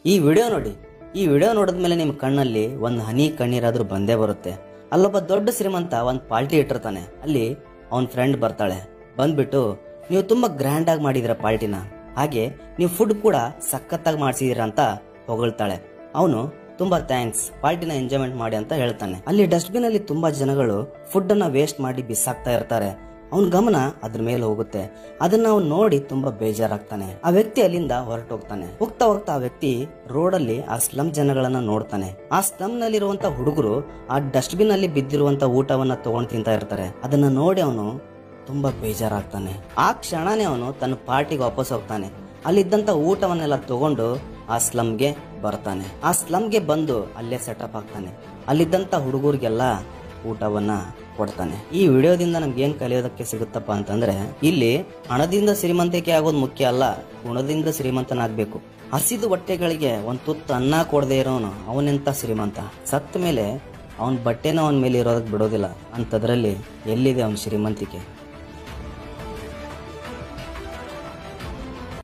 ಈ ವಿಡಿಯೋ ನೋಡಿ ಈ ವಿಡಿಯೋ ನೋಡಿದ್ಮೇಲೆ ನಿಮ್ಮ ಕಣ್ಣಲ್ಲಿ ಒಂದು ಹನಿ ಕಣ್ಣೀರಾದ್ರೂ ಬಂದೇ ಬರುತ್ತೆ ಅಲ್ಲೊಬ್ಬ ದೊಡ್ಡ ಶ್ರೀಮಂತ ಒಂದು ಪಾರ್ಟಿ ಇಟ್ಟಿರ್ತಾನೆ ಅಲ್ಲಿ ಅವನ ಫ್ರೆಂಡ್ ಬರ್ತಾಳೆ ಬಂದ್ಬಿಟ್ಟು ನೀವು ತುಂಬಾ ಗ್ರ್ಯಾಂಡ್ ಆಗಿ ಮಾಡಿದಿರ ಪಾರ್ಟಿನ ಹಾಗೆ ನೀವು ಫುಡ್ ಕೂಡ ಸಖತ್ತಾಗಿ ಮಾಡಿಸಿದೀರ ಅಂತ ಹೊಗಳ್ತಾಳೆ ಅವನು ತುಂಬಾ ಥ್ಯಾಂಕ್ಸ್ ಪಾರ್ಟಿನ ಎಂಜಾಯ್ಮೆಂಟ್ ಮಾಡಿ ಅಂತ ಹೇಳ್ತಾನೆ ಅಲ್ಲಿ ಡಸ್ಟ್ಬಿನ್ ಅಲ್ಲಿ ತುಂಬಾ ಜನಗಳು ಫುಡ್ ಅನ್ನ ವೇಸ್ಟ್ ಮಾಡಿ ಬಿಸಾಕ್ತಾ ಇರ್ತಾರೆ ಅವನ ಗಮನ ಅದ್ರ ಮೇಲೆ ಹೋಗುತ್ತೆ ಅದನ್ನ ಅವ್ನು ನೋಡಿ ತುಂಬಾ ಬೇಜಾರಾಗ್ತಾನೆ ಆ ವ್ಯಕ್ತಿ ಅಲ್ಲಿಂದ ಹೊರಟೋಗ್ತಾನೆ ಹೋಗ್ತಾ ಹೋಗ್ತಾ ಆ ವ್ಯಕ್ತಿ ರೋಡಲ್ಲಿ ಆ ಸ್ಲಮ್ ಜನಗಳನ್ನ ನೋಡ್ತಾನೆ ಆ ಸ್ಲಮ್ ನಲ್ಲಿರುವಂತ ಹುಡುಗರು ಆ ಡಸ್ಟ್ಬಿನ್ ಅಲ್ಲಿ ಬಿದ್ದಿರುವಂತ ಊಟವನ್ನ ತಗೊಂಡ್ ತಿಂತಾ ಇರ್ತಾರೆ ಅದನ್ನ ನೋಡಿ ಅವನು ತುಂಬಾ ಬೇಜಾರಾಗ್ತಾನೆ ಆ ಕ್ಷಣನೇ ಅವನು ತನ್ನ ಪಾರ್ಟಿಗೆ ವಾಪಸ್ ಹೋಗ್ತಾನೆ ಅಲ್ಲಿದ್ದಂತ ಊಟವನ್ನೆಲ್ಲ ತಗೊಂಡು ಆ ಸ್ಲಮ್ಗೆ ಬರ್ತಾನೆ ಆ ಸ್ಲಮ್ಗೆ ಬಂದು ಅಲ್ಲೇ ಸೆಟಪ್ ಆಗ್ತಾನೆ ಅಲ್ಲಿದ್ದಂತ ಹುಡುಗರಿಗೆಲ್ಲ ಊಟವನ್ನ ಕೊಡ್ತಾನೆ ಈ ವಿಡಿಯೋದಿಂದ ನಮ್ಗೆ ಏನ್ ಕಲಿಯೋದಕ್ಕೆ ಸಿಗುತ್ತಪ್ಪ ಅಂತಂದ್ರೆ ಇಲ್ಲಿ ಹಣದಿಂದ ಶ್ರೀಮಂತಿಕೆ ಆಗೋದು ಮುಖ್ಯ ಅಲ್ಲ ಗುಣದಿಂದ ಶ್ರೀಮಂತನಾಗ್ಬೇಕು ಹಸಿದು ಹೊಟ್ಟೆಗಳಿಗೆ ಒಂದ್ ತುತ್ತು ಅನ್ನ ಕೊಡದೆ ಇರೋನು ಅವನೆಂತ ಶ್ರೀಮಂತ ಸತ್ತ ಮೇಲೆ ಅವನ ಬಟ್ಟೆನ ಅವನ ಮೇಲೆ ಇರೋದಕ್ಕೆ ಬಿಡೋದಿಲ್ಲ ಅಂಥದ್ರಲ್ಲಿ ಎಲ್ಲಿದೆ ಅವನ ಶ್ರೀಮಂತಿಕೆ